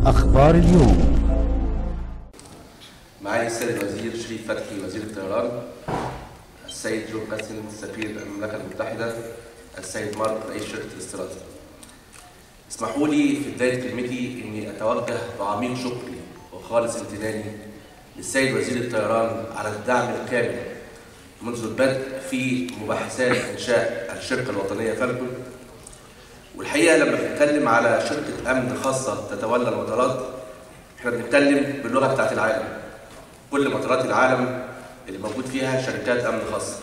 أخبار اليوم معالي السيد الوزير شريف فتحي وزير الطيران السيد جو قاسم سفير المملكة المتحدة السيد مارك رئيس شركة الاستيراد اسمحوا لي في بداية كلمتي إني أتوجه بعميق شكري وخالص امتناني للسيد وزير الطيران على الدعم الكامل منذ البدء في مباحثات إنشاء الشركة الوطنية فالكون والحقيقة لما بنتكلم على شركة أمن خاصة تتولى المطارات احنا بنتكلم باللغة بتاعت العالم كل مطارات العالم اللي موجود فيها شركات امن خاصه.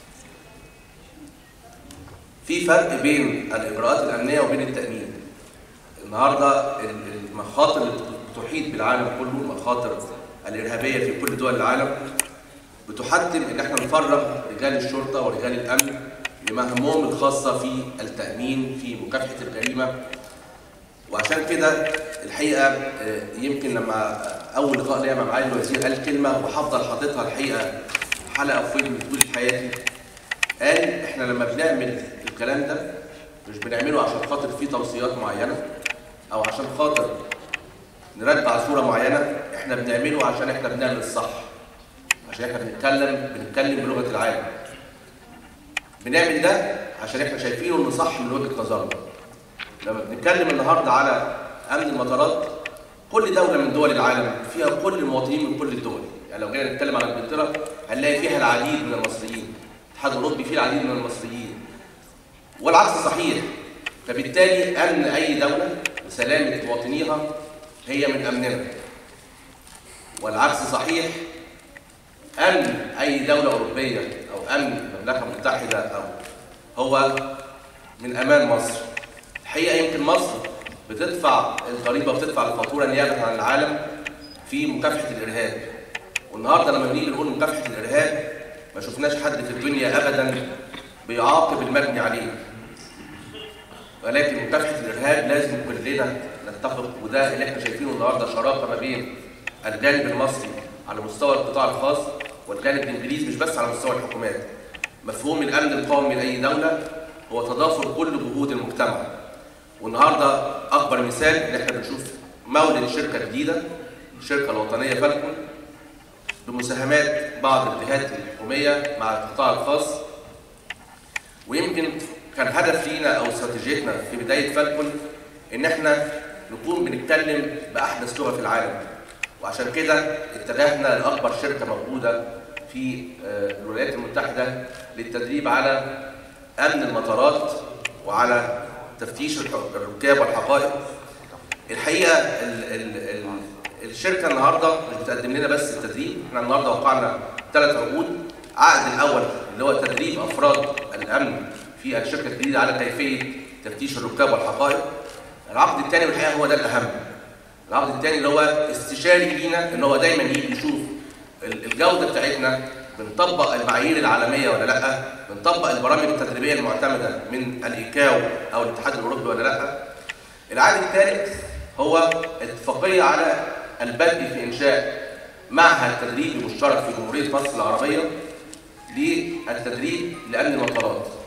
في فرق بين الاجراءات الامنيه وبين التامين. النهارده المخاطر اللي بتحيط بالعالم كله المخاطر الارهابيه في كل دول العالم بتحتم ان احنا نفرغ رجال الشرطه ورجال الامن لمهامهم الخاصه في التامين في مكافحه الجريمه وعشان كده الحقيقه يمكن لما اول لقاء ليا مع معالي الوزير قال كلمه وهفضل حاططها الحقيقه حلقه في ودني طول حياتي قال احنا لما بنعمل الكلام ده مش بنعمله عشان خاطر في توصيات معينه او عشان خاطر نرجع صوره معينه احنا بنعمله عشان احنا بنعمل الصح عشان احنا بنتكلم بنتكلم بلغه العالم بنعمل ده عشان احنا شايفينه انه صح من وجهه نظرنا لما بنتكلم النهارده على امن المطارات كل دوله من دول العالم فيها كل المواطنين من كل الدول يعني لو جينا نتكلم على انجلترا هنلاقي فيها العديد من المصريين الاتحاد الاوروبي فيه العديد من المصريين والعكس صحيح فبالتالي امن اي دوله وسلامه مواطنيها هي من امننا والعكس صحيح امن اي دوله اوروبيه او امن المملكه المتحده او هو من امان مصر الحقيقه يمكن مصر بتدفع الضريبه بتدفع الفاتوره نيابه عن العالم في مكافحه الارهاب والنهارده لما بنيجي نقول مكافحه الارهاب ما شفناش حد في الدنيا ابدا بيعاقب المبني عليه ولكن مكافحه الارهاب لازم كلنا نتفق وده اللي احنا شايفينه النهارده شراكه ما بين الجانب المصري على مستوى القطاع الخاص والجانب الانجليزي مش بس على مستوى الحكومات مفهوم الامن القومي لاي دوله هو تضافر كل جهود المجتمع والنهارده اكبر مثال ان احنا بنشوف مولد شركه جديده الشركه الوطنيه فالكون بمساهمات بعض الجهات الحكوميه مع القطاع الخاص ويمكن كان هدف لينا او استراتيجيتنا في بدايه فالكون ان احنا نكون بنتكلم باحدث لغه في العالم وعشان كده اتجهنا لاكبر شركه موجوده في الولايات المتحده للتدريب على امن المطارات وعلى تفتيش الركاب والحقائب الحقيقه ال ال ال الشركه النهارده مش بتقدم لنا بس التدريب احنا النهارده وقعنا ثلاث عقود العقد الاول اللي هو تدريب افراد الامن في الشركه الجديده على كيفيه تفتيش الركاب والحقائب العقد الثاني والحقيقه هو ده الاهم العقد الثاني اللي هو استشاري لينا ان هو دايما يجي يشوف الجوده بتاعتنا بنطبق المعايير العالميه ولا لا بنطبق البرامج التدريبيه المعتمده من الايكاو او الاتحاد الاوروبي ولا لا العقد الثالث هو اتفاقيه على البدء في انشاء معهد تدريبي مشترك في جمهوريه مصر العربيه للتدريب لامن المطارات